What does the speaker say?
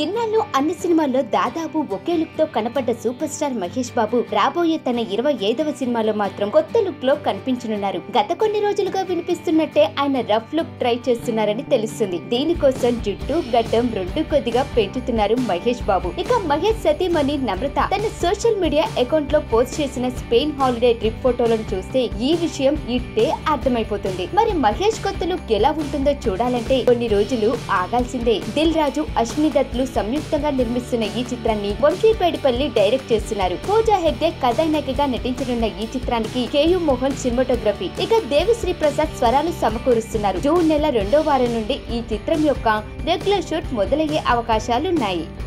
ఇన్నాళ్ళు అన్ని సినిమాల్లో దాదాపు ఒకే లుక్ తో కనపడ్డ సూపర్ స్టార్ మహేష్ బాబు రాబోయే తన ఇరవై ఐదవ సినిమాలో మాత్రం కొత్త లుక్ లో కనిపించనున్నారు గత కొన్ని రోజులుగా వినిపిస్తున్నట్టే ఆయన రఫ్ లుక్ ట్రై చేస్తున్నారని తెలుస్తుంది దీనికోసం జుట్టు గడ్డం రెండు కొద్దిగా పెంచుతున్నారు మహేష్ బాబు ఇక మహేష్ సతీమణి నమ్రత తన సోషల్ మీడియా అకౌంట్ లో పోస్ట్ చేసిన స్పెయిన్ హాలిడే ట్రిప్ ఫోటోలను చూస్తే ఈ విషయం ఇట్టే అర్థమైపోతుంది మరి మహేష్ కొత్త లుక్ ఎలా ఉంటుందో చూడాలంటే కొన్ని రోజులు ఆగాల్సిందే దిల్ రాజు అశ్విని దత్లు సంయుక్తంగా నిర్మిస్తున్న ఈ చిత్రాన్ని వంశీపేడిపల్లి డైరెక్ట్ చేస్తున్నారు పూజా హెగ్డే కథానాయికగా నటించనున్న ఈ చిత్రానికి కేయు మోహన్ సినిమాటోగ్రఫీ ఇక దేవిశ్రీ ప్రసాద్ స్వరాలు సమకూరుస్తున్నారు జూన్ నెల రెండో వారం నుండి ఈ చిత్రం యొక్క రెగ్యులర్ షూట్ మొదలయ్యే అవకాశాలున్నాయి